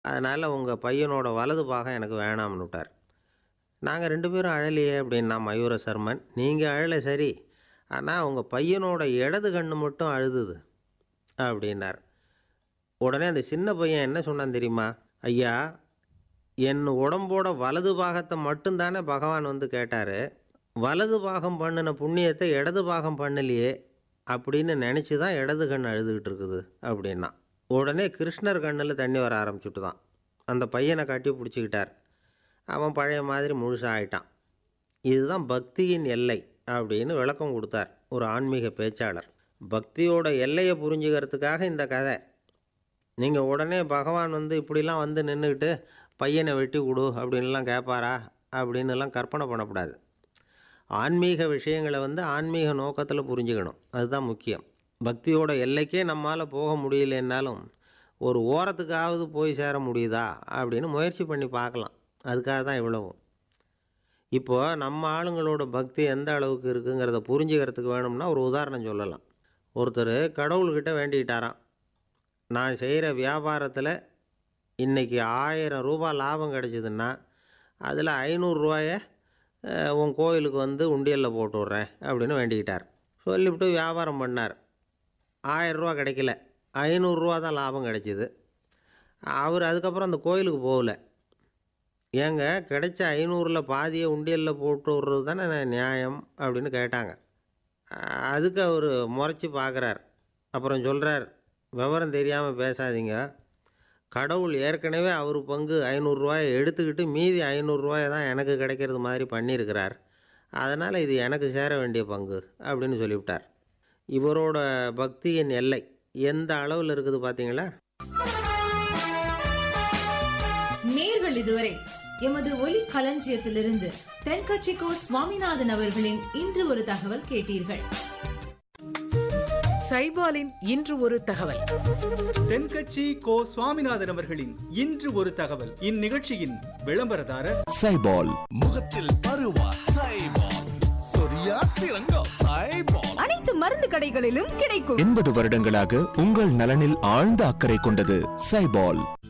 அதனால் உங்கள் பையனோட வலது பாகம் எனக்கு வேணாம்னு விட்டார் நாங்கள் ரெண்டு பேரும் அழலையே அப்படின்னா மயூர சர்மன் நீங்கள் அழலை சரி ஆனால் உங்கள் பையனோட இடது கண்ணு மட்டும் அழுதுது அப்படின்னார் உடனே அந்த சின்ன பையன் என்ன சொன்னான் தெரியுமா ஐயா என் உடம்போட வலது பாகத்தை மட்டும்தானே பகவான் வந்து கேட்டார் வலது பாகம் பண்ணின புண்ணியத்தை இடது பாகம் பண்ணலையே அப்படின்னு நினச்சி தான் இடது கண் அழுதுகிட்டு இருக்குது அப்படின்னா உடனே கிருஷ்ணர் கண்ணில் தண்ணி வர ஆரம்பிச்சுட்டு தான் அந்த பையனை கட்டி பிடிச்சிக்கிட்டார் அவன் பழைய மாதிரி முழுசாக ஆயிட்டான் இதுதான் பக்தியின் எல்லை அப்படின்னு விளக்கம் கொடுத்தார் ஒரு ஆன்மீக பேச்சாளர் பக்தியோட எல்லையை புரிஞ்சுக்கிறதுக்காக இந்த கதை நீங்கள் உடனே பகவான் வந்து இப்படிலாம் வந்து நின்றுக்கிட்டு பையனை வெட்டி கொடு அப்படின்லாம் கேட்பாரா அப்படின்னுலாம் கற்பனை பண்ணக்கூடாது ஆன்மீக விஷயங்களை வந்து ஆன்மீக நோக்கத்தில் புரிஞ்சுக்கணும் அதுதான் முக்கியம் பக்தியோட எல்லைக்கே நம்மால் போக முடியலன்னாலும் ஒரு ஓரத்துக்காவது போய் சேர முடியுதா அப்படின்னு முயற்சி பண்ணி பார்க்கலாம் அதுக்காக தான் இவ்வளவும் இப்போது நம்ம ஆளுங்களோட பக்தி எந்த அளவுக்கு இருக்குங்கிறத புரிஞ்சுக்கிறதுக்கு வேணும்னா ஒரு உதாரணம் சொல்லலாம் ஒருத்தர் கடவுள்கிட்ட வேண்டிக்கிட்டாராம் நான் செய்கிற வியாபாரத்தில் இன்றைக்கி ஆயிரம் ரூபாய் லாபம் கிடச்சிதுன்னா அதில் ஐநூறுரூவாய உன் கோயிலுக்கு வந்து உண்டியலில் போட்டு விட்றேன் அப்படின்னு வேண்டிக்கிட்டார் சொல்லிவிட்டு வியாபாரம் பண்ணார் ஆயரூவா கிடைக்கல ஐநூறுரூவா தான் லாபம் கிடைச்சிது அவர் அதுக்கப்புறம் அந்த கோயிலுக்கு போகல ஏங்க கிடைச்ச ஐநூறில் பாதியை உண்டியலில் போட்டு விட்றது தானே நியாயம் அப்படின்னு கேட்டாங்க அதுக்கு அவர் முறைச்சி பார்க்குறார் அப்புறம் சொல்கிறார் விவரம் தெரியாமல் பேசாதீங்க கடவுள் ஏற்கனவே அவர் பங்கு ஐநூறுரூவாயை எடுத்துக்கிட்டு மீதி ஐநூறுரூவாயை தான் எனக்கு கிடைக்கிறது மாதிரி பண்ணியிருக்கிறார் அதனால் இது எனக்கு சேர வேண்டிய பங்கு அப்படின்னு சொல்லிவிட்டார் இவரோட பக்தியின் எல்லை எந்த அளவில் இருக்குது பார்த்தீங்களா நேர்கள் இதுவரை எமது ஒலி களஞ்சியத்திலிருந்து தென்கட்சிக்கோ சுவாமிநாதன் அவர்களின் இன்று ஒரு தகவல் கேட்டீர்கள் சைபாலின் இன்று ஒரு தகவல் தென்கட்சி கோ சுவாமிநாதன் அவர்களின் இன்று ஒரு தகவல் இந்நிகழ்ச்சியின் விளம்பரதாரர் சைபால் முகத்தில் பருவா சைபால் சொரியா சிறங்கோ சைபால் அனைத்து மருந்து கடைகளிலும் கிடைக்கும் எண்பது வருடங்களாக உங்கள் நலனில் ஆழ்ந்த அக்கறை கொண்டது சைபால்